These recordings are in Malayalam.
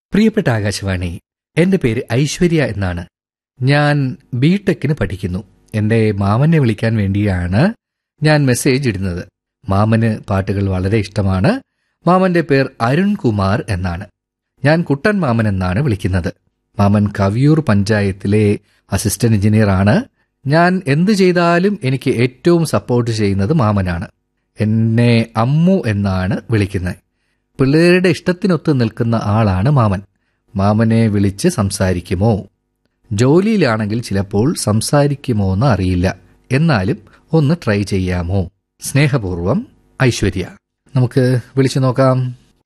പ്രിയപ്പെട്ട ആകാശവാണി എന്റെ പേര് ഐശ്വര്യ എന്നാണ് ഞാൻ ബിടെക്കിന് പഠിക്കുന്നു എന്റെ മാമനെ വിളിക്കാൻ വേണ്ടിയാണ് ഞാൻ മെസ്സേജ് ഇടുന്നത് മാമന് പാട്ടുകൾ വളരെ ഇഷ്ടമാണ് മാമന്റെ പേർ അരുൺ കുമാർ എന്നാണ് ഞാൻ കുട്ടൻ മാമൻ എന്നാണ് വിളിക്കുന്നത് മാമൻ കവിയൂർ പഞ്ചായത്തിലെ അസിസ്റ്റന്റ് എഞ്ചിനീയർ ആണ് ഞാൻ എന്ത് ചെയ്താലും എനിക്ക് ഏറ്റവും സപ്പോർട്ട് ചെയ്യുന്നത് മാമനാണ് എന്നെ അമ്മു എന്നാണ് വിളിക്കുന്നത് പിള്ളേരുടെ ഇഷ്ടത്തിനൊത്ത് നിൽക്കുന്ന ആളാണ് മാമൻ മാമനെ വിളിച്ച് സംസാരിക്കുമോ ജോലിയിലാണെങ്കിൽ ചിലപ്പോൾ സംസാരിക്കുമോ എന്ന് അറിയില്ല എന്നാലും ഒന്ന് ട്രൈ ചെയ്യാമോ സ്നേഹപൂർവം ഐശ്വര്യ നമുക്ക് വിളിച്ചു നോക്കാം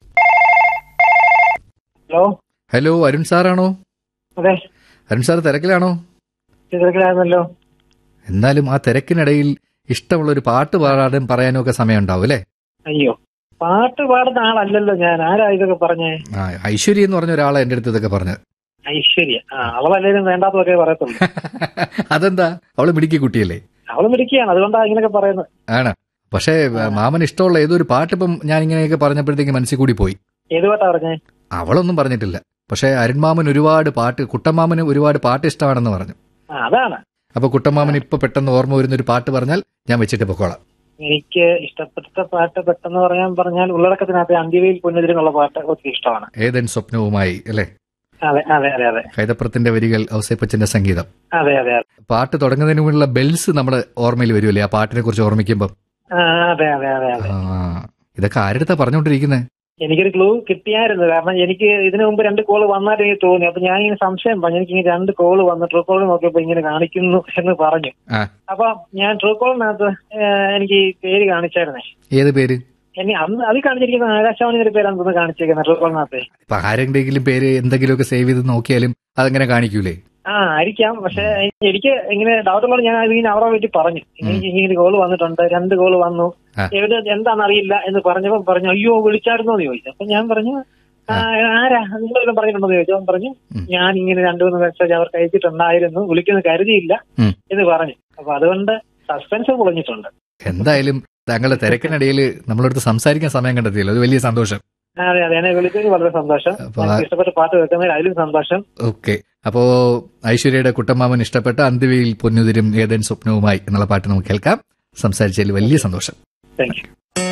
ഹലോ ഹലോ അരുൺ സാറാണോ അതെ അരുൺ സാർ തിരക്കിലാണോ തിരക്കിലായിരുന്നല്ലോ എന്നാലും ആ തിരക്കിനിടയിൽ ഇഷ്ടമുള്ള ഒരു പാട്ട് പാടാനും പറയാനും ഒക്കെ സമയം ഉണ്ടാവും അല്ലേ അയ്യോ പാട്ട് പാടുന്ന ആളല്ലല്ലോ ഞാൻ ആരാ ഇതൊക്കെ പറഞ്ഞേ ആ ഐശ്വര്യ എന്ന് പറഞ്ഞ ഒരാളെ എൻ്റെ അടുത്ത് ഇതൊക്കെ പറഞ്ഞത് ഐശ്വര്യ ആ അവളല്ലേലും വേണ്ടാത്തതൊക്കെ പറയത്തുള്ളൂ അതെന്താ അവള് മിടുക്കി കുട്ടിയല്ലേ അവള് മിടിക്കുകയാണ് അതുകൊണ്ടാണ് ഇങ്ങനെയൊക്കെ പറയുന്നത് ആണ് പക്ഷേ മാമൻ ഇഷ്ടമുള്ള ഏതൊരു പാട്ട് ഇപ്പം ഞാൻ ഇങ്ങനെയൊക്കെ പറഞ്ഞപ്പോഴത്തേക്ക് മനസ്സിൽ കൂടി പോയി ഏത് പാട്ടാ പറഞ്ഞേ അവളൊന്നും പറഞ്ഞിട്ടില്ല പക്ഷേ അരുൺമാമൻ ഒരുപാട് പാട്ട് കുട്ടമാമന് ഒരുപാട് പാട്ട് ഇഷ്ടമാണെന്ന് പറഞ്ഞു ആ അതാണ് അപ്പൊ കുട്ടമാമൻ ഇപ്പൊ പെട്ടെന്ന് ഓർമ്മ വരുന്ന ഒരു പാട്ട് പറഞ്ഞാൽ ഞാൻ വെച്ചിട്ട് പൊക്കോളാം എനിക്ക് ഇഷ്ടപ്പെട്ട പാട്ട് പെട്ടെന്ന് പറയാൻ പറഞ്ഞാൽ ഉള്ളടക്കത്തിനകത്ത് അന്ത്യവയിൽ പൊന്നെതിരെന്നുള്ള പാട്ട് ഒത്തിരി ഇഷ്ടമാണ് ഏതൻ സ്വപ്നവുമായി അല്ലേ അതെ അതെ അതെ അതെ കൈതപ്രത്തിന്റെ വരികൾ ഔസേപ്പച്ചന്റെ സംഗീതം അതെ അതെ അതെ പാട്ട് തുടങ്ങുന്നതിന് മുമ്പുള്ള ബെൽസ് നമ്മുടെ ഓർമ്മയിൽ വരുമല്ലേ ആ പാട്ടിനെ കുറിച്ച് ഓർമ്മിക്കുമ്പോൾ ആ, അതെ അതെ അതെ അതെ ആ ഇതൊക്കെ ആരുടെ പറഞ്ഞുകൊണ്ടിരിക്കുന്നത് എനിക്കൊരു ക്ലൂ കിട്ടിയായിരുന്നു കാരണം എനിക്ക് ഇതിനു മുമ്പ് രണ്ട് കോള് വന്നായിട്ട് എനിക്ക് തോന്നി അപ്പൊ ഞാൻ ഇങ്ങനെ സംശയം പറഞ്ഞു എനിക്ക് ഇങ്ങനെ രണ്ട് കോള് വന്നു ട്രൂ കോൾ നോക്കിയപ്പോ ഇങ്ങനെ കാണിക്കുന്നു എന്ന് പറഞ്ഞു ആ. അപ്പൊ ഞാൻ ട്രൂ കോളിനകത്ത് എനിക്ക് ഈ പേര് കാണിച്ചായിരുന്നേ ഏത് പേര് എന്നെ അന്ന് അതിൽ കാണിച്ചിരിക്കുന്ന ആകാശവാണിയുടെ പേരാണ് തോന്നുന്നു കാണിച്ചേക്കുന്നത് ട്രൂ കോളിനകത്ത് ഇപ്പൊ ആരെങ്കിലും പേര് എന്തെങ്കിലുമൊക്കെ സേവ് ചെയ്ത് നോക്കിയാലും അതങ്ങനെ കാണിക്കൂലേ ആ ആയിരിക്കാം പക്ഷെ എനിക്ക് ഇങ്ങനെ ഡൗട്ട് ഉള്ളത് ഞാൻ അതിങ്ങനെ അവരെ പറ്റി പറഞ്ഞു എനിക്ക് ഇങ്ങനെ കോള് വന്നിട്ടുണ്ട് രണ്ട് കോള് വന്നു ആ. എവിടെ എന്താണെന്ന് അറിയില്ല എന്ന് പറഞ്ഞപ്പോ പറഞ്ഞു അയ്യോ വിളിച്ചായിരുന്നോ എന്ന് ചോദിച്ചു അപ്പൊ ഞാൻ പറഞ്ഞു "ആ, ആരാ നിങ്ങളെല്ലാം പറഞ്ഞിട്ടുണ്ടോ എന്ന് ചോദിച്ചു അവൻ പറഞ്ഞു ഉം. ഞാൻ ഇങ്ങനെ രണ്ടു മൂന്ന് മെസ്സേജ് അവർക്ക് അയച്ചിട്ടുണ്ടായിരുന്നു വിളിക്കുന്ന കരുതിയില്ല ഉം. എന്ന് പറഞ്ഞു അപ്പൊ അതുകൊണ്ട് സസ്പെൻസ് പൊളിഞ്ഞിട്ടുണ്ട് എന്തായാലും താങ്കളുടെ തിരക്കിനിടയിൽ നമ്മളടുത്ത് സംസാരിക്കാൻ സമയം കണ്ടെത്തിയല്ലോ അത് വലിയ സന്തോഷം അതെ അതെ എന്നെ വിളിച്ചതിന് വളരെ സന്തോഷം അപ്പൊ ആ- എനിക്ക് ഇഷ്ടപ്പെട്ട പാട്ട് കേൾക്കുന്നതിൽ അതിലും സന്തോഷം ഓക്കെ അപ്പോ ഐശ്വര്യയുടെ കുട്ടമ്മാമൻ ഇഷ്ടപ്പെട്ട അന്ത്യവയിൽ പൊന്നുതിരും ഏതൻ സ്വപ്നവുമായി എന്നുള്ള പാട്ട് നമുക്ക് കേൾക്കാം സംസാരിച്ചതിൽ വലിയ സന്തോഷം താങ്ക് യു